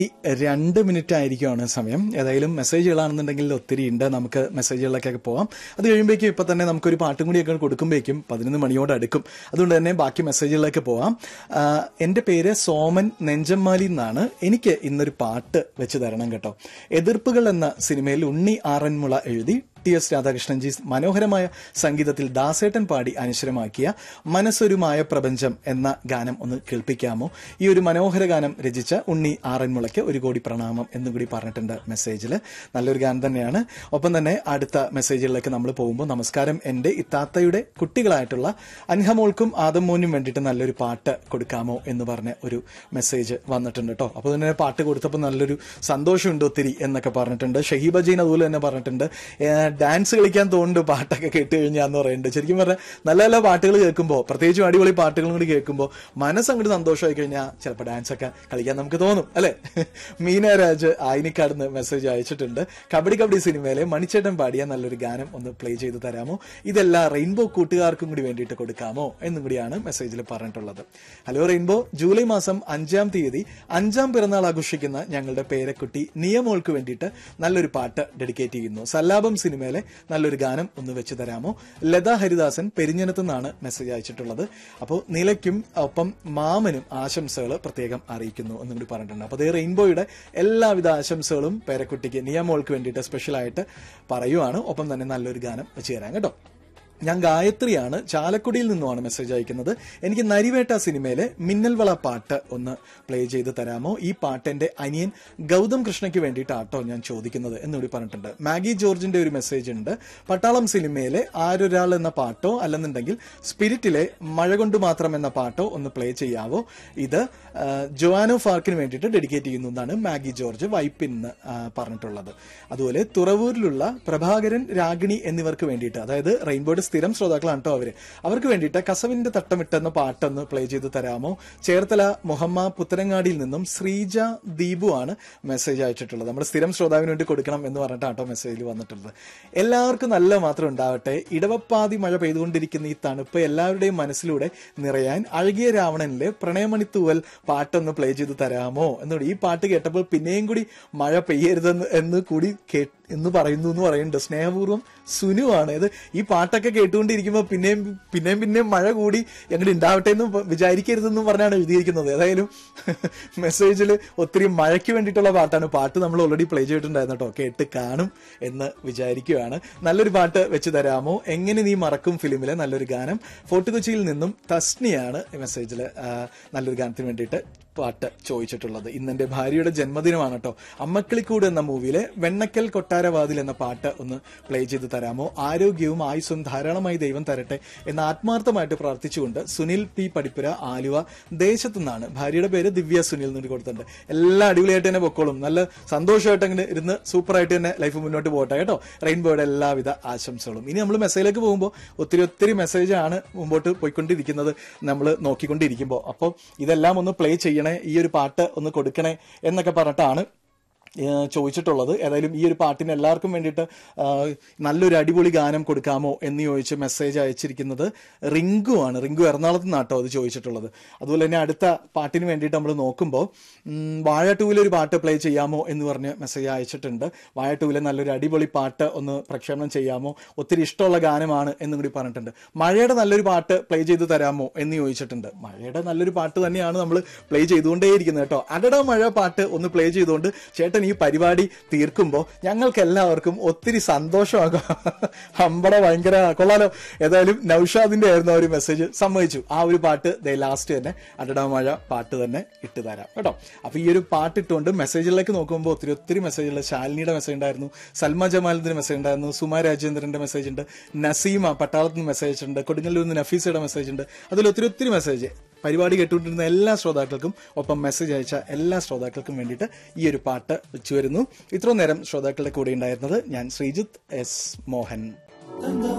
ഈ രണ്ട് മിനിറ്റ് ആയിരിക്കുമാണ് സമയം ഏതായാലും മെസ്സേജുകളാണെന്നുണ്ടെങ്കിൽ ഒത്തിരി ഉണ്ട് നമുക്ക് മെസ്സേജുകളിലേക്കൊക്കെ പോവാം അത് കഴിയുമ്പോഴേക്കും ഇപ്പൊ തന്നെ നമുക്കൊരു പാട്ടും കൂടിയൊക്കെ കൊടുക്കുമ്പോഴേക്കും പതിനൊന്ന് മണിയോട് അടുക്കും അതുകൊണ്ട് തന്നെ ബാക്കി മെസ്സേജുകളിലേക്ക് പോവാം ആ, എന്റെ പേര് സോമൻ നെഞ്ചമ്മാലി എന്നാണ് എനിക്ക് ഇന്നൊരു പാട്ട് വെച്ച് തരണം കേട്ടോ എതിർപ്പുകൾ എന്ന സിനിമയിൽ ഉണ്ണി ആറന്മുള എഴുതി ടി എസ് രാധാകൃഷ്ണൻജി മനോഹരമായ സംഗീതത്തിൽ ദാസേട്ടൻ പാടി അനശ്വരമാക്കിയ മനസ്സൊരുമായ പ്രപഞ്ചം എന്ന ഗാനം ഒന്ന് കേൾപ്പിക്കാമോ ഈ ഒരു മനോഹര ഗാനം രചിച്ച ഉണ്ണി ആറന്മുളയ്ക്ക് ഒരു കോടി പ്രണാമം എന്നും കൂടി പറഞ്ഞിട്ടുണ്ട് മെസ്സേജിൽ നല്ലൊരു ഗാനം തന്നെയാണ് ഒപ്പം തന്നെ അടുത്ത മെസ്സേജുകളിലേക്ക് നമ്മൾ പോകുമ്പോൾ നമസ്കാരം എന്റെ ഇത്താത്തയുടെ കുട്ടികളായിട്ടുള്ള അൻഹമോൾക്കും ആദമോനും വേണ്ടിയിട്ട് നല്ലൊരു പാട്ട് കൊടുക്കാമോ എന്ന് പറഞ്ഞ ഒരു മെസ്സേജ് വന്നിട്ടുണ്ട് കേട്ടോ അപ്പോൾ തന്നെ പാട്ട് കൊടുത്തപ്പോൾ നല്ലൊരു സന്തോഷമുണ്ട് ഒത്തിരി എന്നൊക്കെ പറഞ്ഞിട്ടുണ്ട് ഷഹീബ ജീൻ അതുപോലെ തന്നെ പറഞ്ഞിട്ടുണ്ട് ഏഹ് ഡാൻസ് കളിക്കാൻ തോന്നുന്നുണ്ട് പാട്ടൊക്കെ കേട്ട് കഴിഞ്ഞാന്ന് പറയുന്നുണ്ട് ശരിക്കും പറഞ്ഞാൽ നല്ല നല്ല പാട്ടുകൾ കേൾക്കുമ്പോൾ പ്രത്യേകിച്ചും അടിപൊളി പാട്ടുകളും കൂടി കേൾക്കുമ്പോൾ മനസ്സങ്ങോട്ട് സന്തോഷമായി കഴിഞ്ഞാൽ ചിലപ്പോൾ ഡാൻസ് ഒക്കെ കളിക്കാൻ നമുക്ക് തോന്നും അല്ലെ മീന രാജ് ആയിനിക്കാടുന്ന് മെസ്സേജ് അയച്ചിട്ടുണ്ട് കബഡി കബഡി സിനിമയിലെ മണിച്ചേട്ടൻ പാടിയ നല്ലൊരു ഗാനം ഒന്ന് പ്ലേ ചെയ്ത് തരാമോ ഇതെല്ലാം റെയിൻബോ കൂട്ടുകാർക്കും കൂടി വേണ്ടിയിട്ട് കൊടുക്കാമോ എന്നും കൂടിയാണ് മെസ്സേജിൽ പറഞ്ഞിട്ടുള്ളത് ഹലോ റെയിൻബോ ജൂലൈ മാസം അഞ്ചാം തീയതി അഞ്ചാം പിറന്നാൾ ആഘോഷിക്കുന്ന ഞങ്ങളുടെ പേരക്കുട്ടി നിയമോൾക്ക് വേണ്ടിയിട്ട് നല്ലൊരു പാട്ട് ഡെഡിക്കേറ്റ് ചെയ്യുന്നു സല്ലാപം സിനിമയിലെ നല്ലൊരു ഗാനം ഒന്ന് വെച്ച് തരാമോ ലത ഹരിദാസൻ പെരിഞ്ഞനത്ത് നിന്നാണ് മെസ്സേജ് അയച്ചിട്ടുള്ളത് അപ്പോൾ നിലയ്ക്കും ഒപ്പം മാമനും ആശംസകൾ പ്രത്യേകം അറിയിക്കുന്നു എന്നും കൂടി പറഞ്ഞിട്ടുണ്ട് അപ്പോൾ അതേ റെയിൻബോയുടെ എല്ലാവിധ ആശംസകളും പേരക്കുട്ടിക്ക് നിയമോൾക്ക് വേണ്ടിയിട്ട് സ്പെഷ്യലായിട്ട് പറയുവാണ് ഒപ്പം തന്നെ നല്ലൊരു ഗാനം വെച്ച് തരാം കേട്ടോ ഞാൻ ഗായത്രിയാണ് ചാലക്കുടിയിൽ നിന്നുമാണ് മെസ്സേജ് അയക്കുന്നത് എനിക്ക് നരിവേട്ട സിനിമയിലെ മിന്നൽവള പാട്ട് ഒന്ന് പ്ലേ ചെയ്ത് തരാമോ ഈ പാട്ട് എന്റെ അനിയൻ ഗൗതം കൃഷ്ണയ്ക്ക് വേണ്ടിയിട്ടാട്ടോ ഞാൻ ചോദിക്കുന്നത് എന്നുകൂടി പറഞ്ഞിട്ടുണ്ട് മാഗി ജോർജിന്റെ ഒരു മെസ്സേജ് ഉണ്ട് പട്ടാളം സിനിമയിലെ ആരൊരാൾ എന്ന പാട്ടോ അല്ലെന്നുണ്ടെങ്കിൽ സ്പിരിറ്റിലെ മഴ കൊണ്ട് മാത്രം എന്ന പാട്ടോ ഒന്ന് പ്ലേ ചെയ്യാവോ ഇത് ആ, ജോവാനോ ഫാർക്കിന് വേണ്ടിയിട്ട് ഡെഡിക്കേറ്റ് ചെയ്യുന്നു എന്നാണ് മാഗി ജോർജ് വൈപ്പിന്ന് ആ, പറഞ്ഞിട്ടുള്ളത് അതുപോലെ തുറവൂരിലുള്ള പ്രഭാകരൻ രാഗിണി എന്നിവർക്ക് വേണ്ടിയിട്ട് അതായത് റെയിൻബോയുടെ സ്ഥിരം ശ്രോതാക്കളാണ് കേട്ടോ അവര് അവർക്ക് വേണ്ടിയിട്ട് കസവിന്റെ തട്ടമിട്ടെന്ന പാട്ടൊന്ന് പ്ലേ ചെയ്ത് തരാമോ ചേർത്തല മുഹമ്മ പുത്തരങ്ങാടിയിൽ നിന്നും ശ്രീജ ദീപു ആണ് മെസ്സേജ് അയച്ചിട്ടുള്ളത് നമ്മുടെ സ്ഥിരം ശ്രോതാവിന് വേണ്ടി കൊടുക്കണം എന്ന് പറഞ്ഞിട്ടാണ് കേട്ടോ മെസ്സേജിൽ വന്നിട്ടുള്ളത് എല്ലാവർക്കും നല്ല മാത്രം ഉണ്ടാവട്ടെ ഇടവപ്പാതി മഴ പെയ്തുകൊണ്ടിരിക്കുന്ന ഈ തണുപ്പ് എല്ലാവരുടെയും മനസ്സിലൂടെ നിറയാൻ അഴകിയ രാവണനിലെ പ്രണയമണിത്തൂവൽ പാട്ടൊന്ന് പ്ലേ ചെയ്ത് തരാമോ എന്നോട് ഈ പാട്ട് കേട്ടപ്പോൾ പിന്നെയും കൂടി മഴ പെയ്യരുതെന്ന് എന്ന് കൂടി കേ എന്ന് പറയുന്നു എന്ന് പറയുന്നുണ്ട് സ്നേഹപൂർവ്വം സുനുവാണ് ഇത് ഈ പാട്ടൊക്കെ കേട്ടുകൊണ്ടിരിക്കുമ്പോൾ പിന്നെയും പിന്നെയും പിന്നെയും മഴ കൂടി അങ്ങോട്ട് ഉണ്ടാവട്ടെ എന്ന് വിചാരിക്കരുതെന്നും പറഞ്ഞാണ് എഴുതിയിരിക്കുന്നത് ഏതായാലും മെസ്സേജിൽ ഒത്തിരി മഴയ്ക്ക് വേണ്ടിയിട്ടുള്ള പാട്ടാണ് പാട്ട് നമ്മൾ ഓൾറെഡി പ്ലേ ചെയ്തിട്ടുണ്ടായിരുന്നു കേട്ടോ കേട്ട് കാണും എന്ന് വിചാരിക്കുകയാണ് നല്ലൊരു പാട്ട് വെച്ച് തരാമോ എങ്ങനെ നീ മറക്കും ഫിലിമിലെ നല്ലൊരു ഗാനം ഫോർട്ട് കൊച്ചിയിൽ നിന്നും തസ്നിയാണ് മെസ്സേജിൽ നല്ലൊരു ഗാനത്തിന് വേണ്ടിയിട്ട് പാട്ട് ചോദിച്ചിട്ടുള്ളത് ഇന്ന് എന്റെ ഭാര്യയുടെ ജന്മദിനമാണ് കേട്ടോ അമ്മക്കിളിക്കൂട് എന്ന മൂവിയിലെ വെണ്ണക്കൽ കൊട്ടാരവാതിൽ എന്ന പാട്ട് ഒന്ന് പ്ലേ ചെയ്ത് തരാമോ ആരോഗ്യവും ആയുസ്സും ധാരാളമായി ദൈവം തരട്ടെ എന്ന് ആത്മാർത്ഥമായിട്ട് പ്രാർത്ഥിച്ചുകൊണ്ട് സുനിൽ പി പടിപ്പുര ആലുവ ദേശത്തു നിന്നാണ് ഭാര്യയുടെ പേര് ദിവ്യ സുനിൽ എന്ന് കൊടുത്തിട്ടുണ്ട് എല്ലാം അടിപൊളിയായിട്ട് തന്നെ പൊക്കോളും നല്ല സന്തോഷമായിട്ട് അങ്ങനെ ഇരുന്ന് സൂപ്പറായിട്ട് തന്നെ ലൈഫ് മുന്നോട്ട് പോകട്ടെ കേട്ടോ റെയിൻബോയുടെ എല്ലാവിധ ആശംസകളും ഇനി നമ്മൾ മെസ്സേജിലേക്ക് പോകുമ്പോൾ ഒത്തിരി ഒത്തിരി മെസ്സേജാണ് മുമ്പോട്ട് പോയിക്കൊണ്ടിരിക്കുന്നത് നമ്മൾ നോക്കിക്കൊണ്ടിരിക്കുമ്പോൾ അപ്പോൾ ഇതെല്ലാം ഒന്ന് പ്ലേ ചെയ്യണേ ഈ ഒരു പാട്ട് ഒന്ന് കൊടുക്കണേ എന്നൊക്കെ പറഞ്ഞിട്ടാണ് ഏഹ് ചോദിച്ചിട്ടുള്ളത് ഏതായാലും ഈ ഒരു പാട്ടിന് എല്ലാവർക്കും വേണ്ടിയിട്ട് ആഹ് നല്ലൊരു അടിപൊളി ഗാനം കൊടുക്കാമോ എന്ന് ചോദിച്ച് മെസ്സേജ് അയച്ചിരിക്കുന്നത് റിങ്കു ആണ് റിങ്കു എറണാകുളത്ത് നിന്നാട്ടോ അത് ചോദിച്ചിട്ടുള്ളത് അതുപോലെ തന്നെ അടുത്ത പാട്ടിന് വേണ്ടിയിട്ട് നമ്മൾ നോക്കുമ്പോൾ ഉം, വാഴ ടൂവിലെ ഒരു പാട്ട് പ്ലേ ചെയ്യാമോ എന്ന് പറഞ്ഞ് മെസ്സേജ് അയച്ചിട്ടുണ്ട് വാഴ ടൂവിലെ നല്ലൊരു അടിപൊളി പാട്ട് ഒന്ന് പ്രക്ഷേപണം ചെയ്യാമോ ഒത്തിരി ഇഷ്ടമുള്ള ഗാനമാണ് എന്നും കൂടി പറഞ്ഞിട്ടുണ്ട് മഴയുടെ നല്ലൊരു പാട്ട് പ്ലേ ചെയ്ത് തരാമോ എന്ന് ചോദിച്ചിട്ടുണ്ട് മഴയുടെ നല്ലൊരു പാട്ട് തന്നെയാണ് നമ്മൾ പ്ലേ ചെയ്തുകൊണ്ടേയിരിക്കുന്നത് കേട്ടോ അടട മഴ പാട്ട് ഒന്ന് പ്ലേ ചെയ്തുകൊണ്ട് ചേട്ടൻ ഈ പരിപാടി തീർക്കുമ്പോൾ ഞങ്ങൾക്ക് എല്ലാവർക്കും ഒത്തിരി സന്തോഷമാകും ഹമ്പട ഭയങ്കര കൊള്ളാലോ ഏതായാലും നൌഷാദിന്റെ ആയിരുന്നു ആ ഒരു മെസ്സേജ് സമ്മതിച്ചു ആ ഒരു പാട്ട് ദേ ലാസ്റ്റ് തന്നെ അടട മഴ പാട്ട് തന്നെ ഇട്ട് തരാം കേട്ടോ അപ്പൊ ഈ ഒരു പാട്ട് ഇട്ടുകൊണ്ട് മെസ്സേജിലേക്ക് നോക്കുമ്പോൾ ഒത്തിരി ഒത്തിരി മെസ്സേജുകൾ ശാലിനിയുടെ മെസ്സേജ് ഉണ്ടായിരുന്നു സൽമ ജമാലിന്റെ മെസ്സേജ് ഉണ്ടായിരുന്നു സുമ രാജേന്ദ്രന്റെ മെസ്സേജ് ഉണ്ട് നസീമ പട്ടാളത്ത് നിന്ന് മെസ്സേജ് ഉണ്ട് കൊടുങ്ങല്ലൂർ നിന്ന് നഫീസയുടെ മെസ്സേജ് ഉണ്ട് അതിൽ ഒത്തിരി ഒത്തിരി മെസ്സേജ് പരിപാടി കേട്ടുകൊണ്ടിരുന്ന എല്ലാ ശ്രോതാക്കൾക്കും ഒപ്പം മെസ്സേജ് അയച്ച എല്ലാ ശ്രോതാക്കൾക്കും വേണ്ടിയിട്ട് ഈ ഒരു പാട്ട് വെച്ചു വരുന്നു ഇത്രയും നേരം ശ്രോതാക്കളുടെ കൂടെ ഉണ്ടായിരുന്നത് ഞാൻ ശ്രീജിത്ത് എസ് മോഹൻ